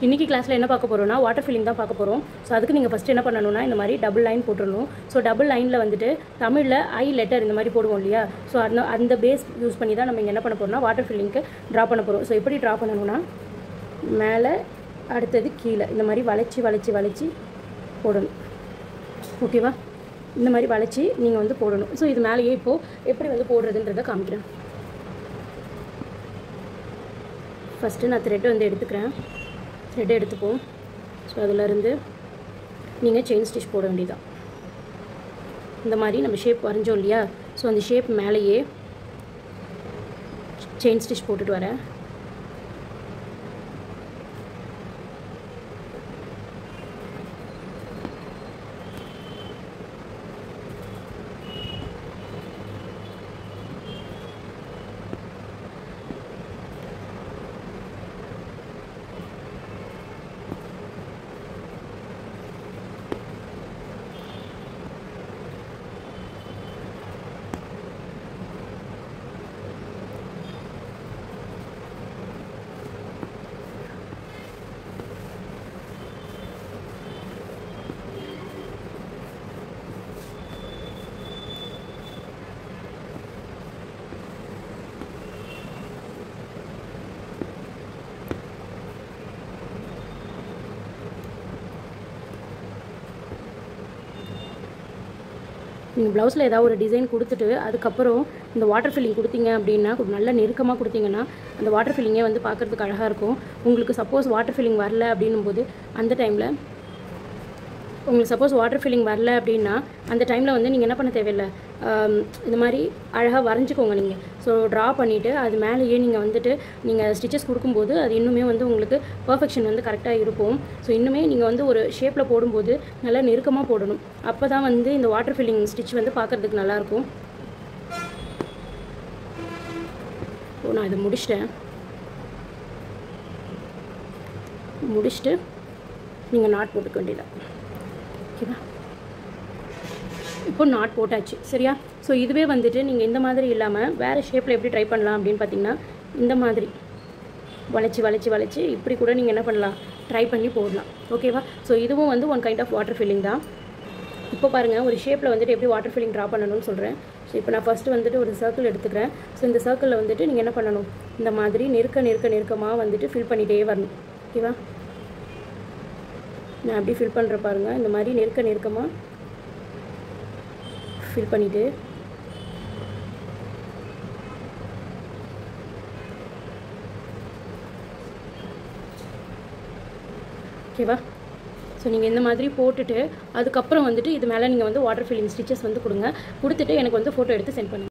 இன்றைக்கி கிளாஸில் என்ன பார்க்க போகிறோம்னா வாட்டர் ஃபில்லிங் தான் பார்க்க போகிறோம் ஸோ அதுக்கு நீங்கள் ஃபஸ்ட்டு என்ன பண்ணணும்னா இந்த மாதிரி டபுள் லைன் போட்டுடணும் ஸோ டபுள் லைனில் வந்துட்டு தமிழில் ஐ லெட்டர் இந்த மாதிரி போடுவோம் இல்லையா ஸோ அந்த அந்த பேஸ் யூஸ் பண்ணி தான் நம்ம இங்கே என்ன பண்ண போகிறோம்னா வாட்டர் ஃபில்லிங்க்கு ட்ரா பண்ண போகிறோம் ஸோ எப்படி ட்ரா பண்ணணும்னா மேலே அடுத்தது கீழே இந்த மாதிரி வளைச்சி வளைச்சி வளைச்சி போடணும் ஓகேவா இந்த மாதிரி வளைச்சி நீங்கள் வந்து போடணும் ஸோ இது மேலேயே இப்போது எப்படி வந்து போடுறதுன்றதை காமிக்கிறேன் ஃபஸ்ட்டு நான் த்ரெட் வந்து எடுத்துக்கிறேன் த்ரெட் எடுத்துப்போம் ஸோ அதிலருந்து நீங்கள் செயின் ஸ்டிச் போட வேண்டியதான் இந்த மாதிரி நம்ம ஷேப் வரைஞ்சோம் இல்லையா ஸோ அந்த ஷேப் மேலேயே செயின் ஸ்டிச் போட்டுட்டு வரேன் நீங்கள் ப்ளவுஸில் ஏதாவது ஒரு டிசைன் கொடுத்துட்டு அதுக்கப்புறம் இந்த வாட்டர் ஃபில்லிங் கொடுத்தீங்க அப்படின்னா கொஞ்சம் நல்ல நெருக்கமாக கொடுத்தீங்கன்னா அந்த வாட்டர் ஃபில்லிங்கே வந்து பார்க்குறதுக்கு அழகாக இருக்கும் உங்களுக்கு சப்போஸ் வாட்டர் ஃபில்லிங் வரல அப்படின்னும் போது அந்த டைமில் உங்களுக்கு சப்போஸ் வாட்டர் ஃபில்லிங் வரல அப்படின்னா அந்த டைமில் வந்து நீங்கள் என்ன பண்ண தேவையில்லை ஆம், இந்த மாதிரி அழகாக வரைஞ்சிக்கோங்க நீங்கள் ஸோ ட்ரா பண்ணிவிட்டு அது மேலேயே நீங்கள் வந்துட்டு நீங்கள் ஸ்டிச்சஸ் கொடுக்கும்போது அது இன்னுமே வந்து உங்களுக்கு பர்ஃபெக்ஷன் வந்து கரெக்டாக இருக்கும் ஸோ இன்னுமே நீங்கள் வந்து ஒரு ஷேப்பில் போடும்போது நல்லா நெருக்கமாக போடணும் அப்போ தான் வந்து இந்த வாட்டர் ஃபில்லிங் ஸ்டிச் வந்து பார்க்குறதுக்கு நல்லாயிருக்கும் ஓ நான் இதை முடிச்சிட்டேன் முடிச்சுட்டு நீங்கள் நாட் போட்டுக்க வேண்டியதான் ஓகேவா இப்போ நாட் போட்டாச்சு சரியா ஸோ இதுவே வந்துட்டு நீங்கள் இந்த மாதிரி இல்லாமல் வேறு ஷேப்பில் எப்படி ட்ரை பண்ணலாம் அப்படின்னு பார்த்தீங்கன்னா இந்த மாதிரி வளைச்சி வளைச்சி வளைச்சி இப்படி கூட நீங்கள் என்ன பண்ணலாம் ட்ரை பண்ணி போடலாம் ஓகேவா ஸோ இதுவும் வந்து one kind of water filling தான் இப்போ பாருங்கள் ஒரு ஷேப்பில் வந்துட்டு எப்படி வாட்டர் ஃபில்லிங் ட்ரா பண்ணணும்னு சொல்கிறேன் ஸோ இப்போ நான் ஃபஸ்ட்டு வந்துட்டு ஒரு சர்க்கிள் எடுத்துக்கிறேன் ஸோ இந்த சர்க்கிளில் வந்துட்டு நீங்கள் என்ன பண்ணணும் இந்த மாதிரி நெருக்க நெருக்க நெருக்கமாக வந்துட்டு ஃபில் பண்ணிகிட்டே வரணும் ஓகேவா நான் அப்படி ஃபில் பண்ணுற பாருங்கள் இந்த மாதிரி நெருக்க நெருக்கமாக ஃபில் பண்ணிவிட்டு ஓகேவா ஸோ நீங்கள் இந்த மாதிரி போட்டுட்டு அதுக்கப்புறம் வந்துட்டு இது மேலே நீங்கள் வந்து வாட்டர் ஃபில்லிங் ஸ்டிச்சஸ் வந்து கொடுங்க கொடுத்துட்டு எனக்கு வந்து ஃபோட்டோ எடுத்து சென்ட் பண்ணுங்கள்